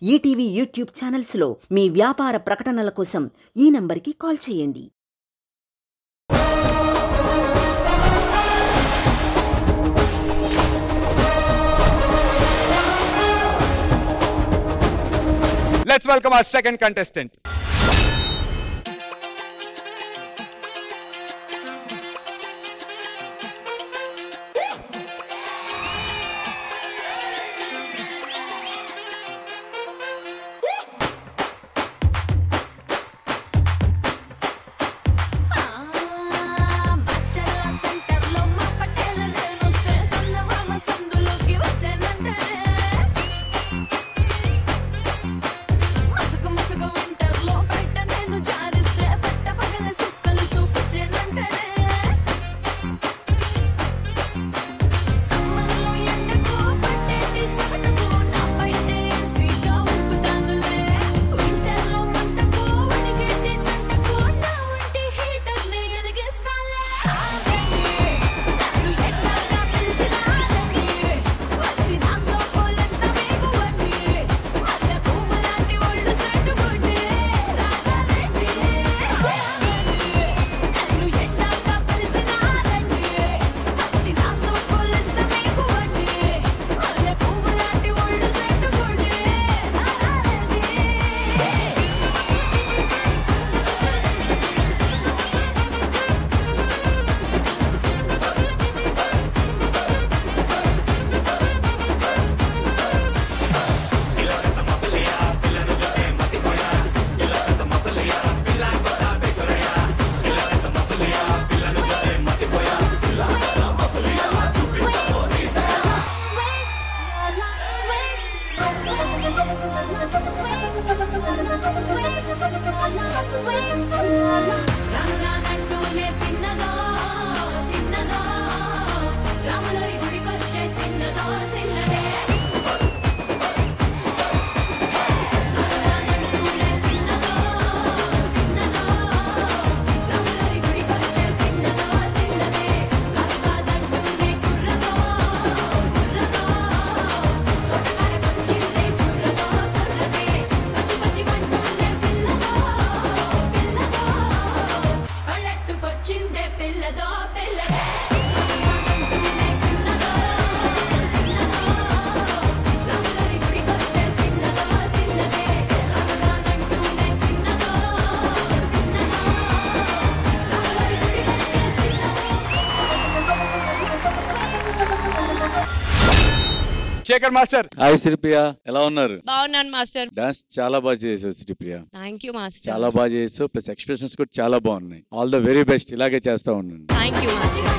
ETV YouTube ఛానల్స్లో మీ వ్యాపార ప్రకటనల కోసం ఈ నంబర్కి కాల్ చేయండి Let's welcome our second contestant. మచ్చల సెంటర్లో మా పటేల నేను స్టేషన్ మామ సందులోకి వచ్చానంటే మసుకు మసుకు వింటర్లో బయట నేను జారిస్తే పట్ట పగల సుక్కలు చూపించానంటే సమ్మర్లో ఎండకు పట్టేటి సగటుకు నా బయటే ఏసీగా ఊపుతానులే వింటర్లో మంటకు వణిగేటి జంటకు నా ఒంటి హీటర్ని వెలిగిస్తానులే ఆగండి నన్ను ఎట్టాగా పిలిచినారండి వచ్చి నా సోపులేస్తా మీకు వడ్డీ మల్లె పువ్వు లాంటి ఒళ్ళు సెట్టుకోండి రాగారండి నన్ను ఎట్టాగా పిలిచినారండి వచ్చి నా సోపులేస్తా మీకు వడ్డీ మల్లె పువ్వు లాంటి ఒళ్ళు సెట్టుకోండి రాగారండి రానంటూనే చిన్నదో చిన్నదో రాములరి గుడికొచ్చే చిన్నదో చిన్నదే రానంటూనే చిన్నదో చిన్నదో రాములరి గుడికొచ్చే చిన్నదో చిన్నదే కాదంటూనే కుర్రదో కుర్రదో తోటకాడకొచ్చిందే కుర్రదో కుర్రదే పచ్చి పచ్చి మంటూనే పిల్లదో పిల్లదో పల్లెట్టుకొచ్చిందే పిల్లదో పిల్లదే రానంటూనే చిన్నదో చిన్నదో రాములరి గుడికొచ్చే చిన్నదో చిన్నదే రానంటూనే చిన్నదో చిన్నదో రాములరి గుడికొచ్చే శేఖర్ మాస్టర్ హాయ్ శ్రీప్రియ ఎలా ఉన్నారు బాగున్నాను మాస్టర్ డాన్స్ చాలా బాగా చేసావు శ్రీప్రియ థ్యాంక్ యూ మాస్టర్ చాలా బాగా చేసావు ప్లస్ ఎక్స్ప్రెషన్స్ కూడా చాలా బాగున్నాయి ఆల్ ద వెరీ బెస్ట్ ఇలాగే చేస్తా ఉండండి థ్యాంక్ యూ మాస్టర్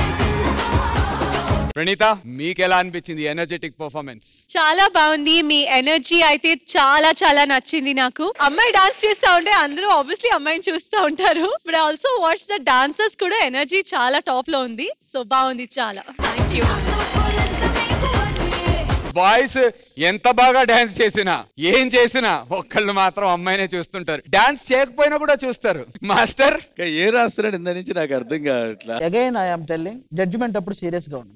ప్రణీత మీకు ఎలా అనిపించింది ఎనర్జెటిక్ పర్ఫార్మెన్స్ చాలా బాగుంది మీ ఎనర్జీ అయితే చాలా చాలా నచ్చింది నాకు అమ్మాయి డాన్స్ చేస్తా ఉంటే అందరూ ఆబ్వియస్లీ అమ్మాయిని చూస్తూ ఉంటారు but also what's the dancers కూడా ఎనర్జీ చాలా టాప్ లో ఉంది సో బాగుంది చాలా థ్యాంక్ యూ బాయ్స్ ఎంత బాగా డాన్స్ చేసినా ఏం చేసినా ఒక్కళ్ళు మాత్రం అమ్మాయినే చూస్తుంటారు డాన్స్ చేయకపోయినా కూడా చూస్తారు మాస్టర్ ఇంకా ఏ రాస్తున్నాడు ఇంత నుంచి నాకు అర్థం కావట్లా అగైన్ ఐఎమ్ టెల్లింగ్ జడ్జిమెంట్ అప్పుడు సీరియస్ గా ఉంది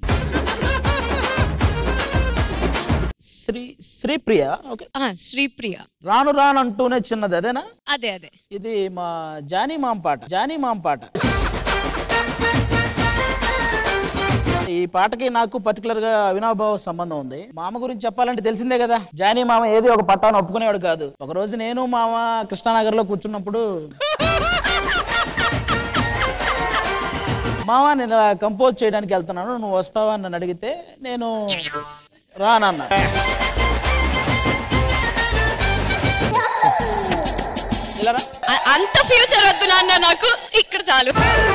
శ్రీ శ్రీప్రియ ఓకే శ్రీప్రియ రాను రాను అంటూనే చిన్నది అదేనా అదే అదే ఇది మా జానీ మామ్ పాట జానీ మామ్ పాట ఈ పాటకి నాకు పర్టికులర్ గా అవినాభావ సంబంధం ఉంది మామ గురించి చెప్పాలంటే తెలిసిందే కదా జానీ మామ ఏది ఒక పట్టాను ఒప్పుకునేవాడు కాదు ఒక రోజు నేను మామ కృష్ణానగర్ లో కూర్చున్నప్పుడు మామ నేను ఇలా కంపోజ్ చేయడానికి వెళ్తున్నాను నువ్వు వస్తావా అని నన్ను అడిగితే నేను రానన్నా ఇలా రా. అ- అంత ఫ్యూచర్ వద్దు నాన్న నాకు ఇక్కడ చాలు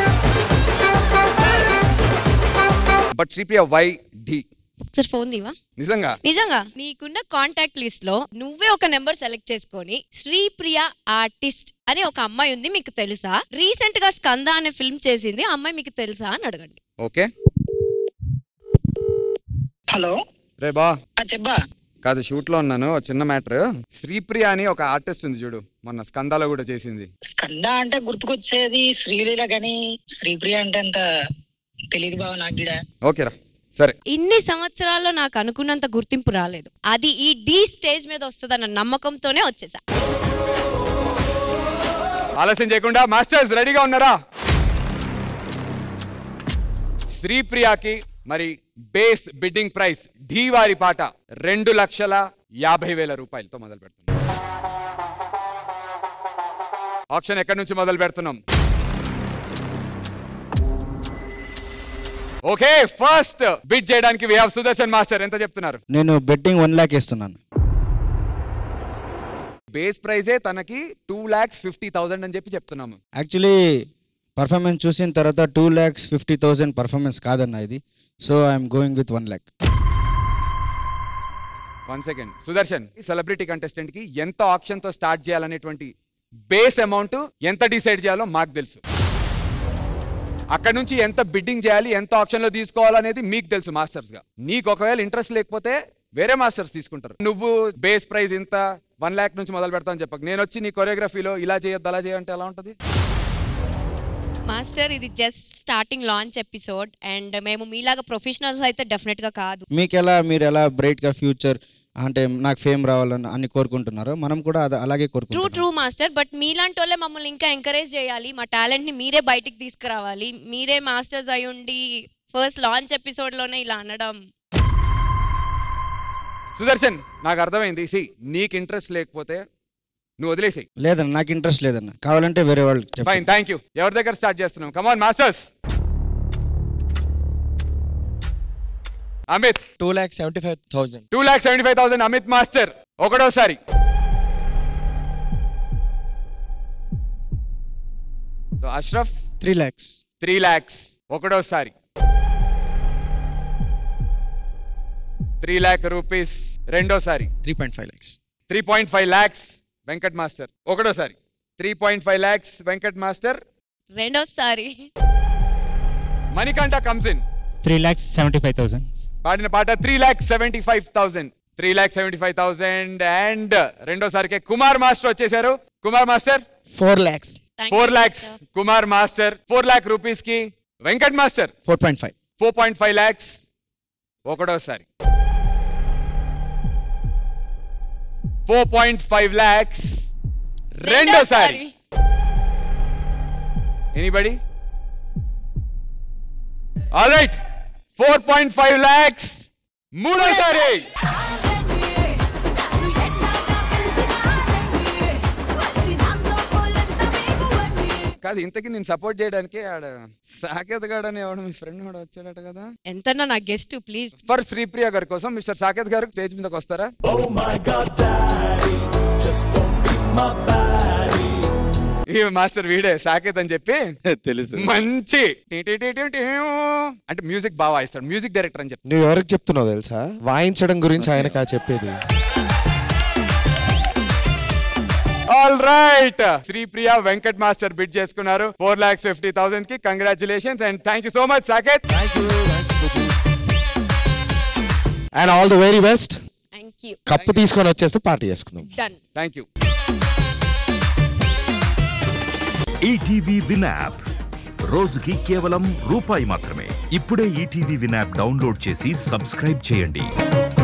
బట్ శ్రీప్రియ వై డి సార్ ఫోన్ దివా నిజంగా నిజంగా నీకున్న కాంటాక్ట్ లిస్ట్ లో నువ్వే ఒక నెంబర్ సెలెక్ట్ చేసుకొని శ్రీప్రియ ఆర్టిస్ట్ అనే ఒక అమ్మాయి ఉంది మీకు తెలుసా రీసెంట్ గా స్కంద అనే ఫిల్మ్ చేసింది ఆ అమ్మాయి మీకు తెలుసా అని అడగండి ఓకే హలో రే బా ఆ చెప్పా కాదు షూట్ లో ఉన్నాను ఒక చిన్న మ్యాటర్ శ్రీప్రియ అని ఒక ఆర్టిస్ట్ ఉంది చూడు మొన్న స్కందాలో కూడా చేసింది స్కంద అంటే గుర్తుకొచ్చేది శ్రీలీల గాని శ్రీప్రియ అంటే అంత తెలియదు బావ నాకు కూడా ఓకేరా సరే ఇన్ని సంవత్సరాల్లో నాకు అనుకున్నంత గుర్తింపు రాలేదు అది ఈ డి స్టేజ్ మీద వస్తుందన్న నమ్మకంతోనే వచ్చేసా ఆలస్యం చేయకుండా మాస్టర్స్ రెడీగా ఉన్నారా శ్రీప్రియకి మరి బేస్ బిడ్డింగ్ ప్రైస్ ఢీ వారి పాట రెండు లక్షల యాభై వేల రూపాయలతో మొదలు పెడుతున్నాం ఆప్షన్ ఎక్కడి నుంచి మొదలు పెడుతున్నాం ఓకే ఫస్ట్ బిడ్ చేయడానికి వి హావ్ సుదర్శన్ మాస్టర్ ఎంత చెప్తున్నారు నేను బెట్టింగ్ వన్ ల్యాక్ ఇస్తున్నాను బేస్ ప్రైజే తనకి టూ లాక్స్ ఫిఫ్టీ థౌసండ్ అని చెప్పి చెప్తున్నాము యాక్చువల్లీ పర్ఫార్మెన్స్ చూసిన తర్వాత two lakhs fifty thousand performance కాదన్న ఇది so I'm going with one lakh one second Sudarshan ఈ సెలబ్రిటీ కంటెస్టెంట్ కి ఎంత ఆప్షన్ తో స్టార్ట్ చేయాలనేటువంటి బేస్ అమౌంట్ ఎంత డిసైడ్ చేయాలో మాకు తెలుసు అక్కడ నుంచి ఎంత బిడ్డింగ్ చేయాలి ఎంత ఆప్షన్ లో తీసుకోవాలనేది మీకు తెలుసు మాస్టర్స్ గా నీకు ఒకవేళ ఇంట్రెస్ట్ లేకపోతే వేరే మాస్టర్స్ తీసుకుంటారు నువ్వు బేస్ ప్రైస్ ఇంత వన్ ల్యాక్ నుంచి మొదలు పెడతాను చెప్పక నేను వచ్చి నీ కొరియోగ్రఫీలో ఇలా చేయొద్దు అలా చేయంటే ఎలా ఉంటుంది మాస్టర్ ఇది just starting launch episode and మేము మీలాగా ప్రొఫెషనల్స్ అయితే డెఫినెట్ గా కాదు మీకు ఎలా మీరు ఎలా బ్రైట్గా ఫ్యూచర్ అంటే నాకు ఫేమ్ రావాలని అన్ని కోరుకుంటున్నారో మనం కూడా అది అలాగే ట్రూ కోరుకుంటున్నాం ట్రూ మాస్టర్ బట్ మీలాంటి వాళ్ళే మమ్మల్ని ఇంకా ఎంకరేజ్ చేయాలి మా టాలెంట్ ని మీరే బయటికి తీసుకురావాలి మీరే మాస్టర్స్ అయి ఉండి ఫస్ట్ లాంచ్ ఎపిసోడ్ లోనే ఇలా అనడం సుదర్శన్ నాకు అర్థమైంది సి నీకు ఇంట్రెస్ట్ లేకపోతే నువ్వు వదిలేసి లేదన్న నాకు ఇంట్రెస్ట్ లేదన్న కావాలంటే వేరే వాళ్ళు ఫైన్ చెప్పండి థ్యాంక్ యూ ఎవరి దగ్గర స్టార్ట్ చేస్తున్నాం come on masters Amit two lakh seventy five thousand two lakh seventy five thousand Amit master ఒకటోసారి so Ashraf three lakhs three lakhs ఒకటోసారి త్రీ ల్యాక్ రూపీస్ రెండోసారి three point five lakhs three point five lakhs Venkat master ఒకటోసారి three point five lakhs Venkat master రెండోసారి Manikanta comes in three lakhs seventy five thousand పాడిన పాట three lakh seventy five thousand three lakh seventy five thousand and రెండోసారికి Kumar master వచ్చేసారు Kumar master four lakhs Thank four you, lakhs master. Kumar master four lakh rupees కి Venkat master four point five four point five lakhs ఒకటోసారి four point five lakhs రెండోసారి anybody all right four point five lakhs మూడోసారి కాదు ఇంతకీ నేను support చేయడానికి ఆడ సాకేత్ గాడు అని ఎవడు మీ ఫ్రెండ్ కూడా వచ్చాడట కదా ఎంతన్నా నా గెస్ట్ ప్లీజ్ ఫర్ శ్రీప్రియ గారి కోసం మిస్టర్ సాకేత్ గారు స్టేజ్ మీదకి వస్తారా ఈ మాస్టర్ వీడే సాకేత్ అని చెప్పి తెలుసు మంచి టీ టీ టీ టీ టీ అంటే మ్యూజిక్ బాగా వాయిస్తాడు మ్యూజిక్ డైరెక్టర్ అని చెప్తాడు నువ్వు ఎవరికి చెప్తున్నావు తెలుసా వాయించడం గురించి ఆయనకా చెప్పేది all right Sripriya Venkat master bid చేసుకున్నారు ఫోర్ లాక్స్ ఫిఫ్టీ థౌసండ్ కి congratulations and thank you so much Saketh and all the very best thank you cup తీసుకొని వచ్చేస్తే పార్టీ చేసుకుందాం done thank you ETV win app రోజుకి కేవలం రూపాయి మాత్రమే ఇప్పుడే ఈటీవీ విన్ యాప్ డౌన్లోడ్ చేసి సబ్స్క్రైబ్ చేయండి